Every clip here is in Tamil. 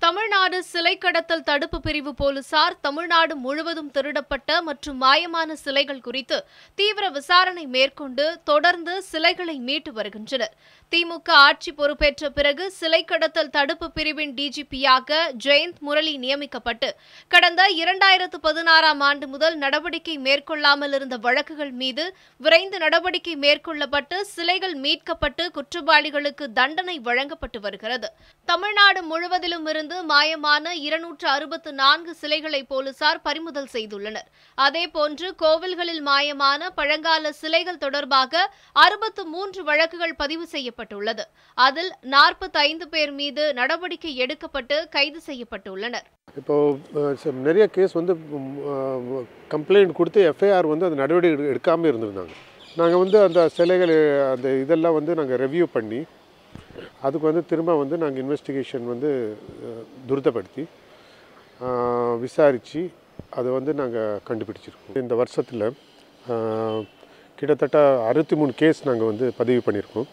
தமிழ்நாடு சிலை கடத்தல் தடுப்பு பிரிவு போலீசார் தமிழ்நாடு முழுவதும் திருடப்பட்ட மற்றும் மாயமான சிலைகள் குறித்து தீவிர விசாரணை மேற்கொண்டு தொடர்ந்து சிலைகளை மீட்டு வருகின்றனர் திமுக ஆட்சி பொறுப்பேற்ற பிறகு சிலை கடத்தல் தடுப்பு பிரிவின் டிஜிபியாக ஜெயந்த் முரளி நியமிக்கப்பட்டு கடந்த இரண்டாயிரத்து பதினாறாம் ஆண்டு முதல் நடவடிக்கை மேற்கொள்ளாமல் இருந்த வழக்குகள் மீது விரைந்து நடவடிக்கை மேற்கொள்ளப்பட்டு சிலைகள் மீட்கப்பட்டு குற்றவாளிகளுக்கு தண்டனை வழங்கப்பட்டு வருகிறது தமிழ்நாடு முழுவதிலும் இருந்து மாயமான இருநூற்று அறுபத்து நான்கு சிலைகளை போலீசார் பறிமுதல் செய்துள்ளனர் அதேபோன்று கோவில்களில் மாயமான பழங்கால சிலைகள் தொடர்பாக அறுபத்து மூன்று வழக்குகள் பதிவு செய்யப்பட்டுள்ளது அதில் நாற்பத்தைந்து பேர் மீது நடவடிக்கை எடுக்கப்பட்டு கைது செய்யப்பட்டுள்ளனர் இப்போது நிறைய கேஸ் வந்து கம்ப்ளைண்ட் கொடுத்து எஃப்ஐஆர் வந்து அந்த நடவடிக்கை எடுக்காமல் இருந்திருந்தாங்க நாங்கள் வந்து அந்த சிலைகள் அந்த இதெல்லாம் வந்து நாங்கள் ரெவ்யூ பண்ணி அதுக்கு வந்து திரும்ப வந்து நாங்கள் இன்வெஸ்டிகேஷன் வந்து அஹ், துரிதப்படுத்தி விசாரித்து அதை வந்து நாங்கள் கண்டுபிடிச்சிருக்கோம் இந்த வருஷத்தில் கிட்டத்தட்ட அறுபத்தி மூணு கேஸ் நாங்கள் வந்து பதிவு பண்ணியிருக்கோம்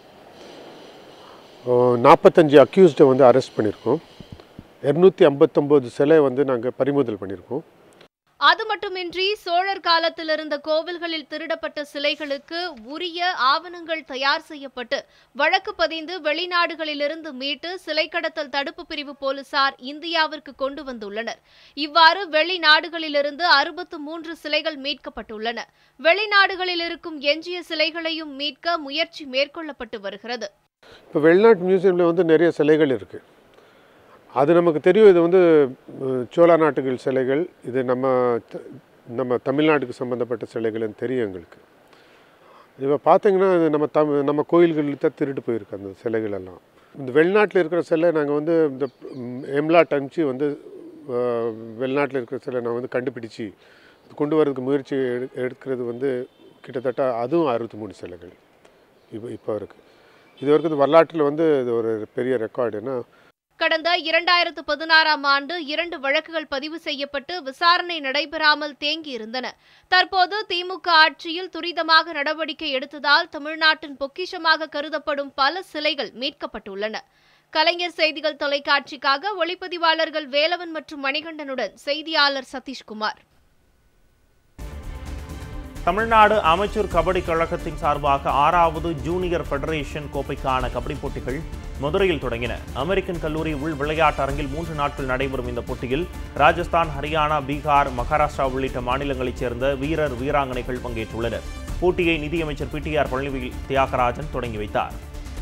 நாற்பத்தஞ்சு அக்யூஸ்டை வந்து அரெஸ்ட் பண்ணியிருக்கோம் இரநூத்தி ஐம்பத்தொம்போது சிலை வந்து நாங்கள் பறிமுதல் பண்ணியிருக்கோம் அது மட்டுமின்றி சோழர் காலத்தில் இருந்த கோவில்களில் திருடப்பட்ட சிலைகளுக்கு உரிய ஆவணங்கள் தயார் செய்யப்பட்டு வழக்கு பதிந்து வெளிநாடுகளிலிருந்து மீட்டு சிலை கடத்தல் தடுப்பு பிரிவு போலீசார் இந்தியாவிற்கு கொண்டு வந்துள்ளனர் இவ்வாறு வெளிநாடுகளிலிருந்து அறுபத்து மூன்று சிலைகள் மீட்கப்பட்டுள்ளன வெளிநாடுகளில் இருக்கும் எஞ்சிய சிலைகளையும் மீட்க முயற்சி மேற்கொள்ளப்பட்டு வருகிறது இப்போ வெளிநாட்டு மியூசியமில் வந்து நிறைய சிலைகள் இருக்குது அது நமக்கு தெரியும் இது வந்து அஹ், சோழா நாட்டுகள் சிலைகள் இது நம்ம த- நம்ம தமிழ்நாட்டுக்கு சம்மந்தப்பட்ட சிலைகள்னு தெரியும் எங்களுக்கு இப்போ பார்த்தீங்கன்னா இது நம்ம தம் நம்ம கோயில்களில் தான் திருட்டு போயிருக்கு அந்த சிலைகள் எல்லாம் இந்த வெளிநாட்டில் இருக்கிற சிலை நாங்கள் வந்து இந்த எம்லாட் அனுப்பிச்சு வந்து அஹ், வெளிநாட்டில் இருக்கிற சிலை நான் வந்து கண்டுபிடிச்சி கொண்டு வரதுக்கு முயற்சி எடு எடுக்கிறது வந்து கிட்டத்தட்ட அதுவும் அறுபத்தி மூணு சிலைகள் இப்போ இப்போ இருக்குது இது வரைக்கும் இது வரலாற்றில் வந்து இது ஒரு பெரிய ரெக்கார்டுன்னா கடந்த இரண்டாயிரத்து பதினாறாம் ஆண்டு இரண்டு வழக்குகள் பதிவு செய்யப்பட்டு விசாரணை நடைபெறாமல் தேங்கியிருந்தன தற்போது திமுக ஆட்சியில் துரிதமாக நடவடிக்கை எடுத்ததால் தமிழ்நாட்டின் பொக்கிஷமாக கருதப்படும் பல சிலைகள் மீட்கப்பட்டுள்ளன கலைஞர் செய்திகள் தொலைக்காட்சிக்காக ஒளிப்பதிவாளர்கள் வேலவன் மற்றும் மணிகண்டனுடன் செய்தியாளர் சதீஷ்குமார் தமிழ்நாடு அமைச்சர் கபடி கழகத்தின் சார்பாக ஆறாவது ஜூனியர் ஃபெடரேஷன் கோப்பைக்கான கபடி போட்டிகள் மதுரையில் தொடங்கின அமெரிக்கன் கல்லூரி உள் விளையாட்டு அரங்கில் மூன்று நாட்கள் நடைபெறும் இந்த போட்டியில் ராஜஸ்தான் ஹரியானா பீகார் மகாராஷ்டிரா உள்ளிட்ட மாநிலங்களைச் சேர்ந்த வீரர் வீராங்கனைகள் பங்கேற்றுள்ளனர் போட்டியை நிதியமைச்சர் பிடிஆர் பழனிவேல் தியாகராஜன் தொடங்கி வைத்தார்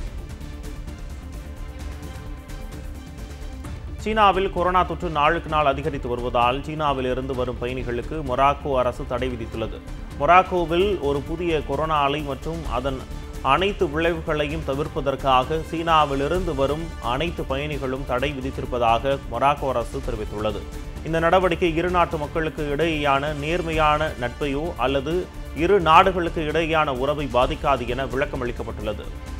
சீனாவில் கொரோனா தொற்று நாளுக்கு நாள் அதிகரித்து வருவதால் சீனாவில் இருந்து வரும் பயணிகளுக்கு மொராக்கோ அரசு தடை விதித்துள்ளது மொராக்கோவில் ஒரு புதிய கொரோனா அலை மற்றும் அதன் அனைத்து விளைவுகளையும் தவிர்ப்பதற்காக சீனாவிலிருந்து வரும் அனைத்து பயணிகளும் தடை விதித்திருப்பதாக மொராக்கோ அரசு தெரிவித்துள்ளது இந்த நடவடிக்கை இரு நாட்டு மக்களுக்கு இடையேயான நேர்மையான நட்பையோ அல்லது இரு நாடுகளுக்கு இடையேயான உறவை பாதிக்காது என விளக்கம் அளிக்கப்பட்டுள்ளது